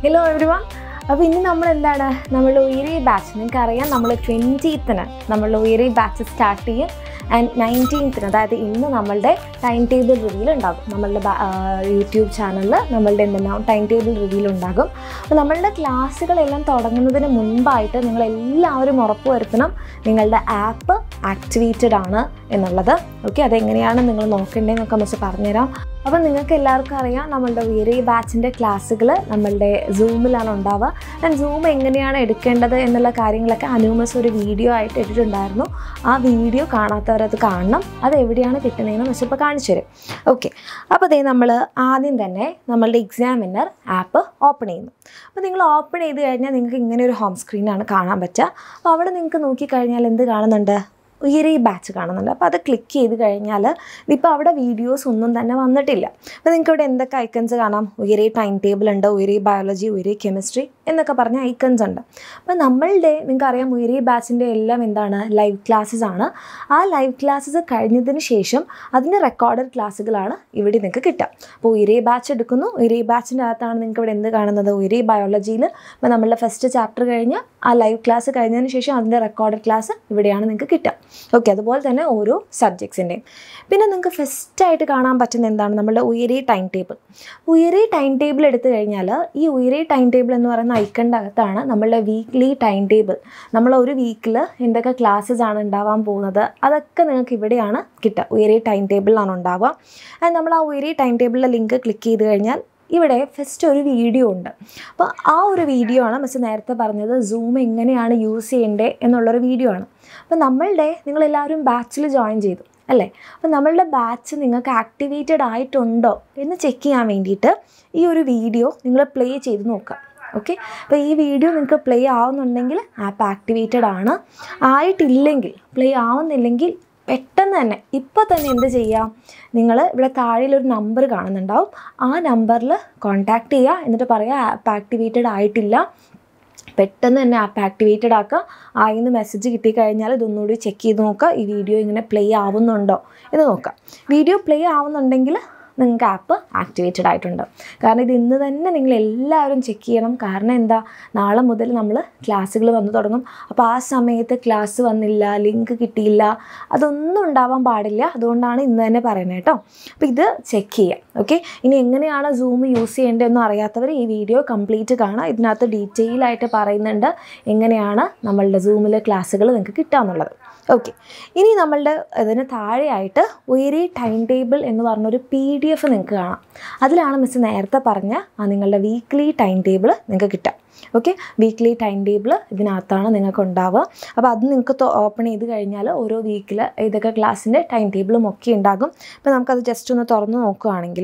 hello every one അപ്പോൾ ഇനി നമ്മൾ എന്താണ് നമ്മൾ ഉയരി ബാച്ച് നിങ്ങൾക്ക് അറിയാം നമ്മൾ ട്വൻറ്റീത്തിന് നമ്മൾ ഉയരി ബാച്ച് സ്റ്റാർട്ട് ചെയ്യും ആൻഡ് നയൻറ്റീൻത്തിന് അതായത് ഇന്ന് നമ്മളുടെ ടൈം ടേബിൾ റിവ്യൂൽ ഉണ്ടാകും നമ്മളുടെ ബാ- ആ, യൂട്യൂബ് ചാനലിൽ നമ്മളുടെ എന്താണ് ടൈം ടേബിൾ റിവ്യൂൽ ഉണ്ടാകും അപ്പോൾ നമ്മളുടെ ക്ലാസ്സുകളെല്ലാം തുടങ്ങുന്നതിന് മുൻപായിട്ട് നിങ്ങൾ എല്ലാവരും ഉറപ്പ് വരുത്തണം നിങ്ങളുടെ ആപ്പ് ആക്ടിവേറ്റഡ് ആണ് എന്നുള്ളത് ഓക്കെ അതെങ്ങനെയാണ് നിങ്ങൾ നോക്കേണ്ടതെന്നൊക്കെ നമുക്ക് പറഞ്ഞുതരാം അപ്പോൾ നിങ്ങൾക്ക് എല്ലാവർക്കും അറിയാം നമ്മളുടെ ഉയരെ ബാച്ചിൻ്റെ ക്ലാസ്സുകൾ നമ്മളുടെ സൂമിലാണ് ഉണ്ടാവുക ആൻഡ് സൂം എങ്ങനെയാണ് എടുക്കേണ്ടത് എന്നുള്ള കാര്യങ്ങളൊക്കെ അനൂമസ് ഒരു വീഡിയോ ആയിട്ട് ഇട്ടിട്ടുണ്ടായിരുന്നു ആ വീഡിയോ കാണാത്തവരത് കാണണം അത് എവിടെയാണ് കിട്ടുന്നതെന്ന് പക്ഷേ ഇപ്പോൾ കാണിച്ചു തരും ഓക്കെ അപ്പോൾ അതേ നമ്മൾ ആദ്യം തന്നെ നമ്മളുടെ എക്സാമിനർ ആപ്പ് ഓപ്പൺ ചെയ്യുന്നു അപ്പോൾ നിങ്ങൾ ഓപ്പൺ ചെയ്ത് കഴിഞ്ഞാൽ നിങ്ങൾക്ക് ഇങ്ങനെ ഒരു ഹോം സ്ക്രീനാണ് കാണാൻ പറ്റുക അപ്പോൾ അവിടെ നിങ്ങൾക്ക് നോക്കിക്കഴിഞ്ഞാൽ എന്ത് കാണുന്നുണ്ട് ഉയരെ ബാച്ച് കാണുന്നുണ്ട് അപ്പോൾ അത് ക്ലിക്ക് ചെയ്ത് കഴിഞ്ഞാൽ ഇപ്പോൾ അവിടെ വീഡിയോസ് ഒന്നും തന്നെ വന്നിട്ടില്ല അപ്പോൾ നിങ്ങൾക്ക് ഇവിടെ എന്തൊക്കെ ഐക്കൺസ് കാണാം ഉയരെ ടൈം ടേബിൾ ഉണ്ട് ഉയരെ ബയോളജി ഉയരെ കെമിസ്ട്രി എന്നൊക്കെ പറഞ്ഞ ഐക്കൺസ് ഉണ്ട് അപ്പോൾ നമ്മളുടെ നിങ്ങൾക്ക് അറിയാം ഉയരെ ബാച്ചിൻ്റെ എല്ലാം എന്താണ് ലൈവ് ക്ലാസ്സസ് ആണ് ആ ലൈവ് ക്ലാസ്സസ് കഴിഞ്ഞതിന് ശേഷം അതിൻ്റെ റെക്കോർഡഡ് ക്ലാസ്സുകളാണ് ഇവിടെ നിങ്ങൾക്ക് കിട്ടുക അപ്പോൾ ഉയരെ ബാച്ച് എടുക്കുന്നു ഉയരെ ബാച്ചിൻ്റെ അകത്താണ് നിങ്ങൾക്ക് ഇവിടെ എന്ത് കാണുന്നത് ഉയരെ ബയോളജിയിൽ ഇപ്പോൾ നമ്മളുടെ ഫസ്റ്റ് ചാപ്റ്റർ കഴിഞ്ഞ് ആ ലൈവ് ക്ലാസ് കഴിഞ്ഞതിന് ശേഷം അതിൻ്റെ റെക്കോർഡഡ് ക്ലാസ് ഇവിടെയാണ് നിങ്ങൾക്ക് കിട്ടുക ഓക്കെ അതുപോലെ തന്നെ ഓരോ സബ്ജക്ട്സിൻ്റെയും പിന്നെ നിങ്ങൾക്ക് ഫസ്റ്റായിട്ട് കാണാൻ പറ്റുന്ന എന്താണ് നമ്മളുടെ ഉയരെ ടൈം ടേബിൾ ഉയരെ ടൈം ടേബിൾ എടുത്തു കഴിഞ്ഞാൽ ഈ ഉയരെ ടൈം ടേബിൾ എന്ന് പറയുന്ന ഐക്കണിൻ്റെ അകത്താണ് നമ്മളുടെ വീക്ക്ലി ടൈം ടേബിൾ നമ്മൾ ഒരു വീക്കിൽ എന്തൊക്കെ ക്ലാസ്സസ് ആണ് ഉണ്ടാവാൻ പോകുന്നത് അതൊക്കെ നിങ്ങൾക്ക് ഇവിടെയാണ് കിട്ടുക ഉയരെ ടൈം ടേബിളിലാണ് ഉണ്ടാവുക ആൻഡ് നമ്മൾ ആ ഉയരെ ടൈം ടേബിളിലെ ലിങ്ക് ക്ലിക്ക് ചെയ്ത് കഴിഞ്ഞാൽ ഇവിടെ ഫസ്റ്റ് ഒരു വീഡിയോ ഉണ്ട് അപ്പോൾ ആ ഒരു വീഡിയോ ആണ് മിസ് നേരത്തെ പറഞ്ഞത് സൂം എങ്ങനെയാണ് യൂസ് ചെയ്യേണ്ടത് എന്നുള്ളൊരു വീഡിയോ ആണ് അപ്പോൾ നമ്മളുടെ നിങ്ങളെല്ലാവരും ബാച്ചിൽ ജോയിൻ ചെയ്തു അല്ലേ അപ്പോൾ നമ്മളുടെ ബാച്ച് നിങ്ങൾക്ക് ആക്ടിവേറ്റഡ് ആയിട്ടുണ്ടോ എന്ന് ചെക്ക് ചെയ്യാൻ വേണ്ടിയിട്ട് ഈ ഒരു വീഡിയോ നിങ്ങൾ പ്ലേ ചെയ്ത് നോക്കുക ഓക്കെ അപ്പോൾ ഈ വീഡിയോ നിങ്ങൾക്ക് പ്ലേ ആവുന്നുണ്ടെങ്കിൽ ആപ്പ് ആക്ടിവേറ്റഡ് ആണ് ആയിട്ടില്ലെങ്കിൽ പ്ലേ ആവുന്നില്ലെങ്കിൽ പെട്ടെന്ന് തന്നെ ഇപ്പോൾ തന്നെ എന്ത് ചെയ്യാം നിങ്ങൾ ഇവിടെ താഴെയിലൊരു നമ്പർ കാണുന്നുണ്ടാവും ആ നമ്പറിൽ കോൺടാക്റ്റ് ചെയ്യുക എന്നിട്ട് പറയുക ആപ്പ് ആക്ടിവേറ്റഡ് ആയിട്ടില്ല പെട്ടെന്ന് തന്നെ ആപ്പ് ആക്ടിവേറ്റഡ് ആക്കുക ആയിന്ന് മെസ്സേജ് കിട്ടിക്കഴിഞ്ഞാൽ ഇതൊന്നുകൂടി ചെക്ക് ചെയ്ത് നോക്കുക ഈ വീഡിയോ ഇങ്ങനെ പ്ലേ ആവുന്നുണ്ടോ എന്ന് നോക്കുക വീഡിയോ പ്ലേ ആവുന്നുണ്ടെങ്കിൽ നിങ്ങൾക്ക് ആപ്പ് ആക്ടിവേറ്റഡ് ആയിട്ടുണ്ട് കാരണം ഇത് ഇന്ന് തന്നെ നിങ്ങൾ എല്ലാവരും ചെക്ക് ചെയ്യണം കാരണം എന്താ നാളെ മുതൽ നമ്മൾ ക്ലാസ്സുകൾ വന്നു തുടങ്ങും അപ്പോൾ ആ സമയത്ത് ക്ലാസ് വന്നില്ല ലിങ്ക് കിട്ടിയില്ല അതൊന്നും ഉണ്ടാവാൻ പാടില്ല അതുകൊണ്ടാണ് ഇന്ന് തന്നെ പറയുന്നത് കേട്ടോ അപ്പോൾ ഇത് ചെക്ക് ചെയ്യാം ഓക്കെ ഇനി എങ്ങനെയാണ് സൂം യൂസ് ചെയ്യേണ്ടതെന്ന് അറിയാത്തവർ ഈ വീഡിയോ കംപ്ലീറ്റ് കാണാം ഇതിനകത്ത് ഡീറ്റെയിൽ ആയിട്ട് പറയുന്നുണ്ട് എങ്ങനെയാണ് നമ്മളുടെ സൂമിലെ ക്ലാസ്സുകൾ നിങ്ങൾക്ക് കിട്ടുക എന്നുള്ളത് ഓക്കെ ഇനി നമ്മളുടെ ഇതിന് താഴെയായിട്ട് ഉയരെ ടൈം ടേബിൾ എന്ന് പറഞ്ഞൊരു പി ഡി എഫ് നിങ്ങൾക്ക് കാണാം അതിലാണ് മിസ് നേരത്തെ പറഞ്ഞ ആ നിങ്ങളുടെ വീക്ക്ലി ടൈം ടേബിൾ നിങ്ങൾക്ക് കിട്ടുക ഓക്കെ വീക്ക്ലി ടൈം ടേബിൾ ഇതിനകത്താണ് നിങ്ങൾക്ക് ഉണ്ടാവുക അപ്പോൾ അത് നിങ്ങൾക്ക് ഓപ്പൺ ചെയ്ത് കഴിഞ്ഞാൽ ഓരോ വീക്കിൽ ഇതൊക്കെ ക്ലാസ്സിൻ്റെ ടൈം ടേബിളും ഒക്കെ ഉണ്ടാകും അപ്പോൾ നമുക്കത് ജസ്റ്റ് ഒന്ന് തുറന്ന് നോക്കുകയാണെങ്കിൽ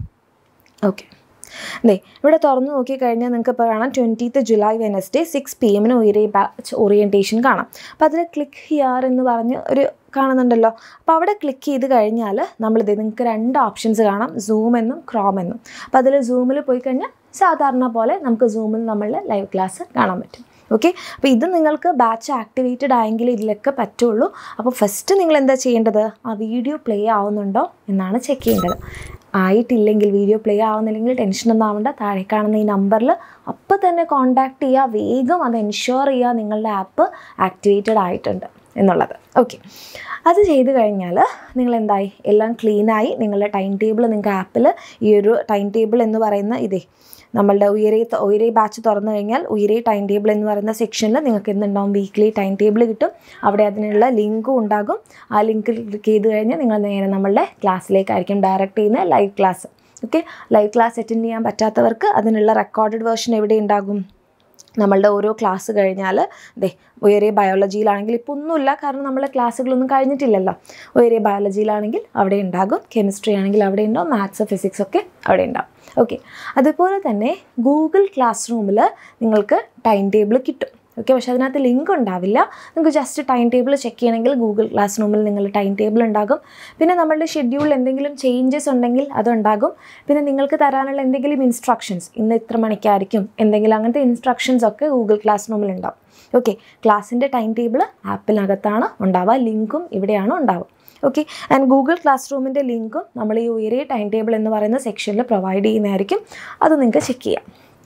ഓക്കെ ദേ ഇവിടെ തുറന്ന് നോക്കിക്കഴിഞ്ഞാൽ നിങ്ങൾക്ക് ഇപ്പോൾ കാണാം twentieth July Wednesday six P എമ്മിന് ഉയരെ ബാച്ച് ഓറിയൻറ്റേഷൻ കാണാം അപ്പോൾ അതിൽ ക്ലിക്ക് ഹിയർ എന്ന് പറഞ്ഞ് ഒരു കാണുന്നുണ്ടല്ലോ അപ്പോൾ അവിടെ ക്ലിക്ക് ചെയ്ത് കഴിഞ്ഞാൽ നമ്മളിത് നിങ്ങൾക്ക് രണ്ട് ഓപ്ഷൻസ് കാണാം സൂം എന്നും ക്രോം എന്നും അപ്പോൾ അതിൽ സൂമിൽ പോയി കഴിഞ്ഞാൽ സാധാരണ പോലെ നമുക്ക് സൂമിൽ നമ്മളുടെ ലൈവ് ക്ലാസ് കാണാൻ പറ്റും ഓക്കെ അപ്പോൾ ഇത് നിങ്ങൾക്ക് ബാച്ച് ആക്ടിവേറ്റഡ് ആയെങ്കിൽ ഇതിലൊക്കെ പറ്റുള്ളൂ അപ്പോൾ ഫസ്റ്റ് നിങ്ങൾ എന്താ ചെയ്യേണ്ടത് ആ വീഡിയോ പ്ലേ ആവുന്നുണ്ടോ എന്നാണ് ചെക്ക് ചെയ്യേണ്ടത് ആയിട്ടില്ലെങ്കിൽ വീഡിയോ പ്ലേ ആവുന്നില്ലെങ്കിൽ ടെൻഷൻ ഒന്നും ആവണ്ട താഴെ കാണുന്ന ഈ നമ്പറിൽ അപ്പോൾ തന്നെ കോൺടാക്റ്റ് ചെയ്യുക വേഗം അത് എൻഷുർ ചെയ്യുക നിങ്ങളുടെ ആപ്പ് ആക്ടിവേറ്റഡ് ആയിട്ടുണ്ട് എന്നുള്ളത് ഓക്കെ അത് ചെയ്ത് കഴിഞ്ഞാൽ നിങ്ങൾ എന്തായി എല്ലാം ക്ലീനായി നിങ്ങളുടെ ടൈം ടേബിൾ നിങ്ങൾക്ക് ആപ്പിൽ ഈ ഒരു ടൈം ടേബിൾ എന്ന് പറയുന്ന ഇതേ നമ്മളുടെ ഉയരെ ഉയരെ ബാച്ച് തുറന്നു കഴിഞ്ഞാൽ ഉയരെ ടൈം ടേബിൾ എന്ന് പറയുന്ന സെക്ഷനിൽ നിങ്ങൾക്ക് എന്തുണ്ടാവും വീക്ക്ലി ടൈം ടേബിൾ കിട്ടും അവിടെ അതിനുള്ള ലിങ്കും ഉണ്ടാകും ആ ലിങ്ക് ക്ലിക്ക് ചെയ്ത് കഴിഞ്ഞാൽ നിങ്ങൾ നേരെ നമ്മളുടെ ക്ലാസ്സിലേക്കായിരിക്കും ഡയറക്റ്റ് ചെയ്യുന്ന live class okay live class attend ചെയ്യാൻ പറ്റാത്തവർക്ക് അതിനുള്ള റെക്കോർഡഡ് വേർഷൻ എവിടെ ഉണ്ടാകും നമ്മളുടെ ഓരോ ക്ലാസ് കഴിഞ്ഞാൽ ദേ ഉയരെ ബയോളജിയിലാണെങ്കിൽ ഇപ്പോൾ ഒന്നുമില്ല കാരണം നമ്മളെ ക്ലാസ്സുകളൊന്നും കഴിഞ്ഞിട്ടില്ലല്ലോ ഉയരെ ബയോളജിയിലാണെങ്കിൽ അവിടെ ഉണ്ടാകും കെമിസ്ട്രി ആണെങ്കിൽ അവിടെ ഉണ്ടാവും മാത്സ് ഫിസിക്സ് ഒക്കെ അവിടെ ഉണ്ടാവും ഓക്കെ അതുപോലെ തന്നെ ഗൂഗിൾ ക്ലാസ് റൂമിൽ നിങ്ങൾക്ക് ടൈം ടേബിൾ കിട്ടും ഓക്കെ പക്ഷേ അതിനകത്ത് ലിങ്ക് ഉണ്ടാവില്ല നിങ്ങൾക്ക് ജസ്റ്റ് ടൈം ടേബിൾ ചെക്ക് ചെയ്യണമെങ്കിൽ ഗൂഗിൾ ക്ലാസ് റൂമിൽ നിങ്ങൾ ടൈം ടേബിൾ ഉണ്ടാകും പിന്നെ നമ്മളുടെ ഷെഡ്യൂളിൽ എന്തെങ്കിലും ചേഞ്ചസ് ഉണ്ടെങ്കിൽ അതുണ്ടാകും പിന്നെ നിങ്ങൾക്ക് തരാനുള്ള എന്തെങ്കിലും ഇൻസ്ട്രക്ഷൻസ് ഇന്ന് ഇത്ര മണിക്കായിരിക്കും എന്തെങ്കിലും അങ്ങനത്തെ ഇൻസ്ട്രക്ഷൻസ് ഒക്കെ ഗൂഗിൾ ക്ലാസ് റൂമിൽ ഉണ്ടാവും ഓക്കെ ക്ലാസ്സിൻ്റെ ടൈം ടേബിൾ ആപ്പിനകത്താണ് ഉണ്ടാവുക ലിങ്കും ഇവിടെയാണ് ഉണ്ടാവുക ഓക്കെ ആൻഡ് ഗൂഗിൾ ക്ലാസ് റൂമിൻ്റെ ലിങ്കും നമ്മൾ ഈ ഉയരെ ടൈം ടേബിൾ എന്ന് പറയുന്ന സെക്ഷനിൽ പ്രൊവൈഡ് ചെയ്യുന്നതായിരിക്കും അത് നിങ്ങൾക്ക് ചെക്ക് ചെയ്യാം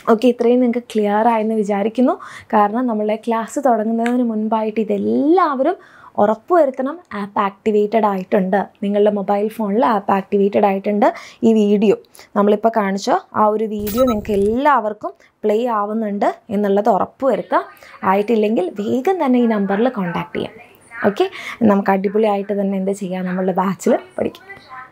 ഓക്കെ ഇത്രയും നിങ്ങൾക്ക് ക്ലിയർ ആയെന്ന് വിചാരിക്കുന്നു കാരണം നമ്മളെ ക്ലാസ് തുടങ്ങുന്നതിന് മുൻപായിട്ട് ഇതെല്ലാവരും ഉറപ്പുവരുത്തണം ആപ്പ് ആക്ടിവേറ്റഡ് ആയിട്ടുണ്ട് നിങ്ങളുടെ മൊബൈൽ ഫോണിൽ ആപ്പ് ആക്ടിവേറ്റഡ് ആയിട്ടുണ്ട് ഈ വീഡിയോ നമ്മളിപ്പോൾ കാണിച്ച ആ ഒരു വീഡിയോ നിങ്ങൾക്ക് എല്ലാവർക്കും പ്ലേ ആവുന്നുണ്ട് എന്നുള്ളത് ഉറപ്പുവരുത്താം ആയിട്ടില്ലെങ്കിൽ വേഗം തന്നെ ഈ നമ്പറിൽ കോൺടാക്ട് ചെയ്യാം ഓക്കെ നമുക്ക് അടിപൊളിയായിട്ട് തന്നെ എന്ത് ചെയ്യാം നമ്മളുടെ ബാച്ചിൽ പഠിക്കാം